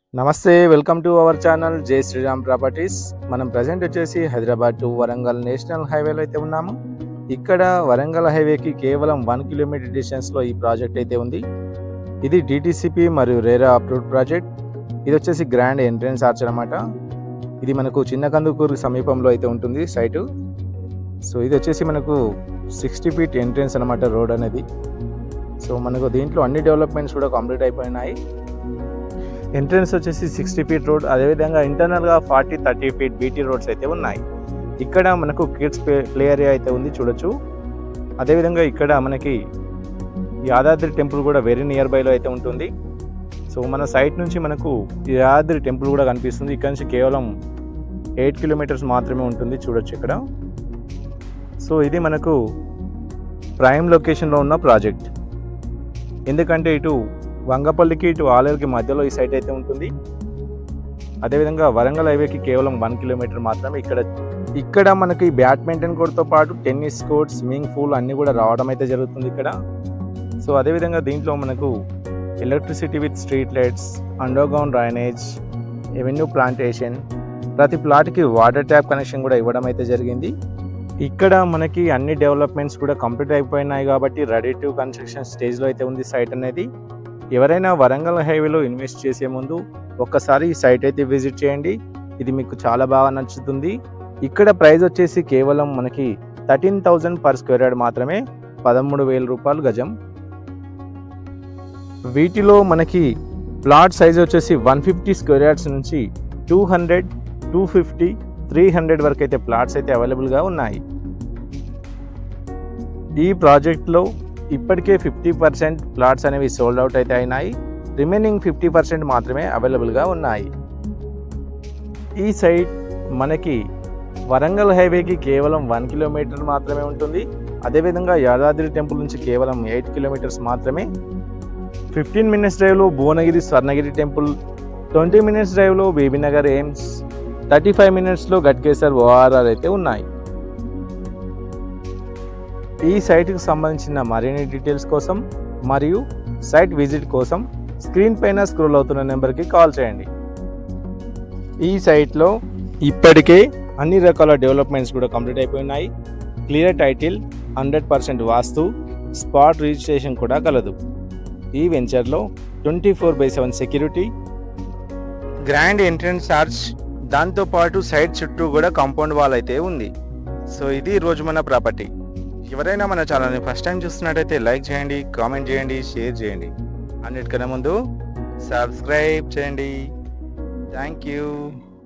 నమస్తే welcome to our channel జై Sriram properties మనం ప్రజెంట్ వచ్చేసి హైదరాబాద్ టు వరంగల్ నేషనల్ హైవేలో అయితే ఉన్నాము ఇక్కడ వరంగల్ హైవేకి కేవలం వన్ కిలోమీటర్ డిస్టెన్స్లో ఈ ప్రాజెక్ట్ అయితే ఉంది ఇది డిటిసిపి మరియు రేరా అప్రూవ్డ్ ప్రాజెక్ట్ ఇది వచ్చేసి గ్రాండ్ ఎంట్రన్స్ ఆర్చ్ అనమాట ఇది మనకు చిన్న కందుకూరు సమీపంలో అయితే ఉంటుంది సైటు సో ఇది వచ్చేసి మనకు సిక్స్టీ ఫీట్ ఎంట్రన్స్ అనమాట రోడ్ అనేది సో మనకు దీంట్లో అన్ని డెవలప్మెంట్స్ కూడా కంప్లీట్ అయిపోయినాయి ఎంట్రన్స్ వచ్చేసి సిక్స్టీ ఫీట్ రోడ్ అదేవిధంగా ఇంటర్నల్గా forty thirty feet BT roads అయితే ఉన్నాయి ఇక్కడ మనకు కిడ్స్ ప్లే ఏరియా అయితే ఉంది చూడొచ్చు అదేవిధంగా ఇక్కడ మనకి యాదాద్రి టెంపుల్ కూడా వెరీ నియర్ బైలో అయితే ఉంటుంది సో మన సైట్ నుంచి మనకు యాదాద్రి టెంపుల్ కూడా కనిపిస్తుంది ఇక్కడ నుంచి కేవలం ఎయిట్ కిలోమీటర్స్ మాత్రమే ఉంటుంది చూడొచ్చు ఇక్కడ సో ఇది మనకు ప్రైమ్ లొకేషన్లో ఉన్న ప్రాజెక్ట్ ఎందుకంటే ఇటు వంగపల్లికి ఇటు ఆలేరుకి మధ్యలో ఈ సైట్ అయితే ఉంటుంది అదేవిధంగా వరంగల్ హైవేకి కేవలం వన్ కిలోమీటర్ మాత్రమే ఇక్కడ ఇక్కడ మనకి బ్యాడ్మింటన్ కోర్ట్తో పాటు టెన్నిస్ కోర్ట్ స్విమ్మింగ్ పూల్ అన్నీ కూడా రావడం అయితే జరుగుతుంది ఇక్కడ సో అదేవిధంగా దీంట్లో మనకు electricity with street lights underground drainage avenue plantation ప్రతి ప్లాట్కి వాటర్ ట్యాప్ కనెక్షన్ కూడా ఇవ్వడం అయితే జరిగింది ఇక్కడ మనకి అన్ని డెవలప్మెంట్స్ కూడా కంప్లీట్ అయిపోయినాయి కాబట్టి రెడీ టు కన్స్ట్రక్షన్ స్టేజ్లో అయితే ఉంది సైట్ అనేది ఎవరైనా వరంగల్ హైవేలో ఇన్వెస్ట్ చేసే ముందు ఒక్కసారి ఈ సైట్ అయితే విజిట్ చేయండి ఇది మీకు చాలా బాగా నచ్చుతుంది ఇక్కడ ప్రైస్ వచ్చేసి కేవలం మనకి thirteen thousand per square yard మాత్రమే పదమూడు వేల రూపాయలు గజం వీటిలో మనకి ప్లాట్ సైజ్ వచ్చేసి వన్ ఫిఫ్టీ స్క్వేర్ యార్డ్స్ నుంచి two hundred two fifty three hundred వరకు అయితే ప్లాట్స్ అయితే అవైలబుల్గా ఉన్నాయి ఈ ప్రాజెక్ట్లో ఇప్పటికే ఫిఫ్టీ పర్సెంట్ ప్లాట్స్ అనేవి సోల్డ్ అవుట్ అయితే అయినాయి రిమైనింగ్ ఫిఫ్టీ పర్సెంట్ మాత్రమే అవైలబుల్గా ఉన్నాయి ఈ సైట్ మనకి వరంగల్ హైవేకి కేవలం వన్ కిలోమీటర్ మాత్రమే ఉంటుంది అదేవిధంగా యాదాద్రి టెంపుల్ నుంచి కేవలం ఎయిట్ కిలోమీటర్స్ మాత్రమే ఫిఫ్టీన్ మినిట్స్ డ్రైవ్లో Bhuvanagiri Swarnagiri temple twenty minutes డ్రైవ్లో బేబీనగర్ ఎయిమ్స్ థర్టీ ఫైవ్ మినిట్స్లో గట్కేసర్ ఓఆర్ఆర్ అయితే ఉన్నాయి ఈ సైట్కి సంబంధించిన మరిన్ని డీటెయిల్స్ కోసం మరియు సైట్ విజిట్ కోసం స్క్రీన్ పైన స్క్రోల్ అవుతున్న నెంబర్కి కాల్ చేయండి ఈ సైట్లో ఇప్పటికే అన్ని రకాల డెవలప్మెంట్స్ కూడా కంప్లీట్ అయిపోయినాయి clear title hundred percent vastu spot registration కూడా కలదు ఈ వెంచర్లో twenty four by seven security grand entrance charge దాంతోపాటు సైడ్ చుట్టూ కూడా కాంపౌండ్ వాల్ అయితే ఉంది సో ఇది రోజు మన ప్రాపర్టీ ఎవరైనా మన ఛానల్ని ఫస్ట్ టైం చూస్తున్నట్టయితే లైక్ చేయండి కామెంట్ చేయండి షేర్ చేయండి అన్నిటికన్నా ముందు సబ్స్క్రైబ్ చేయండి థ్యాంక్ యూ